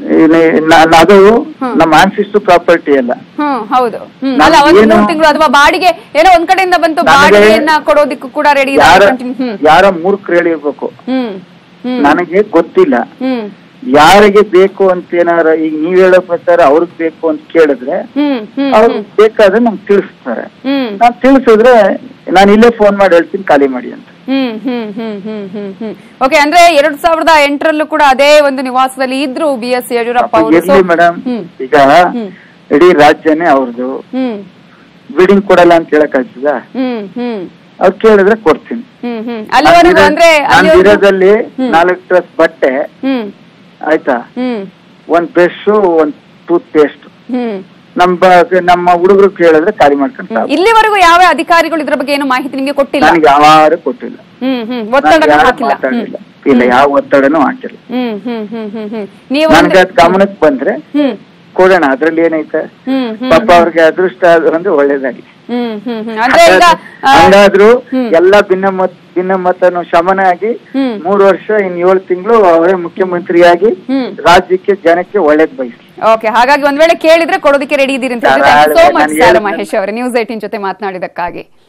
ಇನ್ನು ನ- ಅದು ನಮ್ಮ ಆನ್ಸಿಸ್ಟರ್ ಪ್ರಾಪರ್ಟಿ ಅಲ್ಲ ಹ್ಮ್ ಹೌದು ಹ್ಮ್ ನಾನು ಅಲ್ಲ ಒಂದು ಏನು- ಮೂರು ತಿಂಗಳು ಅಥವಾ ಬಾಡಿಗೆ ಏನೋ ಒಂದ್ ಕಡೆಯಿಂದ ಬಂತು ನನಗೆ ಬಾಡಿಗೆಯನ್ನ ಕೊಡೋದಿಕ್ಕೂ ಕೂಡ ರೆಡಿ ಯಾರ ಹ್ಮ್ ಯಾರ ಮೂರ್ಖರು ಹೇಳಿರ್ಬೇಕು ಹ್ಮ್ ಹ್ಮ್ ನನಗೆ ಗೊತ್ತಿಲ್ಲ ಹ್ಮ್ ಯಾರಿಗೆ ಬೇಕು ಅಂತ ಏನಾರ ಈಗ ನೀವ್ ಹೇಳೋ ಪ್ರಕಾರ ಅವ್ರಿಗೆ ಬೇಕು ಅಂತ ಕೇಳಿದ್ರೆ ಹ್ಮ್ ಹ್ಮ್ ಅವ್ರಿಗೆ ಬೇಕಾದ್ರೆ ನಮ್ಗೆ ತಿಳಿಸ್ತಾರೆ ಹ್ಮ್ ನಾನ್ ತಿಳಿಸಿದ್ರೆ ನಾನು ಇಲ್ಲೇ ಫೋನ್ ಮಾಡಿ ಹೇಳ್ತೀನಿ ಖಾಲಿ ಮಾಡಿ ಅಂತ ಹ್ಮ್ ಹ್ಮ್ ಹ್ಮ್ ಹ್ಮ್ ಹ್ಮ್ ಹ್ಮ್ ಓಕೆ ಅಂದ್ರೆ ಎರಡ್ ಸಾವಿರದ ಎಂಟರಲ್ಲೂ ಕೂಡ ಅದೇ ಒಂದು ನಿವಾಸದಲ್ಲಿ ಇದ್ರು ಬಿ ಎಸ್ ಯಡಿಯೂರಪ್ಪ ಅವರು ಇರ್ಲಿ ಮೇಡಮ್ ಹ್ಮ್ ಈಗ ಇಡೀ ರಾಜ್ಯನೇ ಅವ್ರದ್ದು ಹ್ಮ್ ಬಿಲ್ಡಿಂಗ್ ಕೊಡಲ್ಲ ಅಂತ ಹೇಳಕ್ ಆಗ್ತದ ಹ್ಮ್ ಹ್ಮ್ ಅವ್ರು ಕೇಳಿದ್ರೆ ಕೊಡ್ತೀನಿ ಹ್ಮ್ ಹ್ಮ್ ಅಲ್ಲಿವರೆಗೂ ಅಂದ್ರೆ ನಾನು ಅಲ್ಲಿವರೆಗೂ ಇರೋದಲ್ಲಿ ನಾಲ್ಕು ಡ್ರೆಸ್ ಬಟ್ಟೆ ಹ್ಮ್ ಆಯ್ತಾ ಹ್ಮ್ ಒಂದ್ ಬ್ರಷ್ ಒಂದ್ ಟೂತ್ ಪೇಸ್ಟ್ ಹ್ಮ್ ನಮ್ಮ ಬ- ನಮ್ಮ ಹುಡುಗರು ಕೇಳಿದ್ರೆ ಖಾಲಿ ಮಾಡ್ಕೊಂಡು ಸಾಕು. ಇಲ್ಲಿವರೆಗೂ ಯಾವ ಅಧಿಕಾರಿಗಳು ಇದ್ರ ಬಗ್ಗೆ ಏನು ಮಾಹಿತಿ ನಿಮ್ಗೆ ಕೊಟ್ಟಿಲ್ಲ ನನಗೆ ಯಾರು ಕೊಟ್ಟಿಲ್ಲ ಹ್ಮ್ ಹ್ಮ್ ನನಗೆ ಒತ್ತಡ ಯಾರು ಹಾಕಿಲ್ಲ ಹ್ಮ್ ಮಾತಾಡಿಲ್ಲ ಇಲ್ಲ ಯಾವ ಒತ್ತಡನೂ ಹಾಕಿಲ್ಲ ಹ್ಮ್ ಹ್ಮ್ ಹ್ಮ್ ಹ್ಮ್ ಹ್ಮ್ ನೀವು ನನ್ಗೆ ಅಂದ್ರೆ- ಅದ್ ಗಮನಕ್ಕೆ ಬಂದ್ರೆ ಹ್ಮ್ ಕೊಡೋಣ ಅದ್ರಲ್ಲಿ ಏನೈತೆ ಹ್ಮ್ ಹ್ಮ್ ಪಾಪ ಅವ್ರಿಗೆ ಅದೃಷ್ಟ ಆದ್ರು ಅಂದ್ರೆ ಒಳ್ಳೇದಾಗಿ ಹ್ಮ್ ಹ್ಮ್ ಹ್ಮ್ ಅಂದ್ರೆ ಈಗ ಆ, ಹಂಗಾದ್ರು ಎಲ್ಲ ಭಿನ್ನಮತ ಭಿನ್ನಮತನು ಶಮನ ಆಗಿ ಹ್ಮ್. ಮೂರು ವರ್ಷ ಇನ್ ಏಳು ತಿಂಗಳು ಅವರೇ ಮುಖ್ಯಮಂತ್ರಿಯಾಗಿ ಹ್ಮ್ ರಾಜ್ಯಕ್ಕೆ ಜನಕ್ಕೆ ಒಳ್ಳೇದ್ ಬಯಸ್ಲಿ ಓಕೆ ಹಾಗಾಗಿ ಒಂದ್ ವೇಳೆ ಕೇಳಿದ್ರೆ ಕೊಡೋದಕ್ಕೆ ರೆಡಿ ಇದ್ದೀರಿ ಅಂತ ಹೇಳಿ ಧಾರಾಳ- ಸೋ ಮಚ್ ನಾನು ಸಾಲ ಹೇಳಿದ್ನಲ್ಲ. ಮಹೇಶ್ ಅವರೇ ನ್ಯೂಸ್ ಏಟಿನ್ ಜೊತೆ ಮಾತನಾಡಿದಕ್ಕಾಗಿ